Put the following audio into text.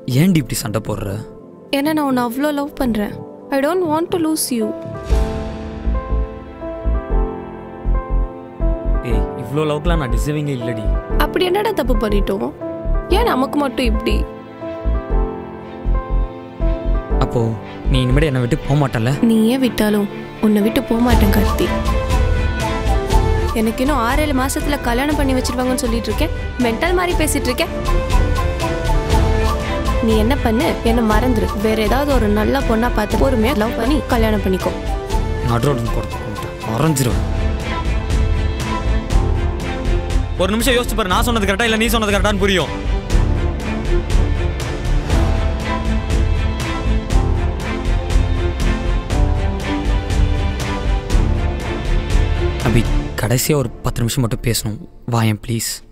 ஏன்டி இப்படி சண்டை போடுற ஏன்னா நான் உன்னை அவ்வளோ லவ் பண்ணுறேன் I don't want to lose you ஏய் இவ்வளோ லவ்க்கெலாம் நான் டிசர்விங்கே இல்லடி அப்படி என்னடா தப்பு பண்ணிட்டோம் ஏன் நமக்கு மட்டும் இப்படி அப்போ நீ இனிமேல் என்னை விட்டு போக மாட்டல நீ ஏன் விட்டாலும் உன்னை விட்டு போக மாட்டேன் கார்த்தி எனக்கு இன்னும் ஆறு ஏழு மாசத்துல கல்யாணம் பண்ணி வச்சிருவாங்கன்னு சொல்லிட்டு இருக்கேன் மென்டல் மாதிரி பேசிட்டு இருக்கேன் நீ என்ன பண்ணு என்ன மறந்துரு வேற ஏதாவது ஒரு நல்ல பொண்ணா பார்த்து பொறுமையா லவ் பண்ணி கல்யாணம் பண்ணிக்கோ நடுரோடு கொடுத்து மறைஞ்சிருவேன் ஒரு நிமிஷம் யோசிச்சு பாரு நான் சொன்னது கரெக்டா இல்லை நீ சொன்னது கரெக்டான்னு புரியும் அபி கடைசியாக ஒரு பத்து நிமிஷம் மட்டும் பேசணும் வாயன் ப்ளீஸ்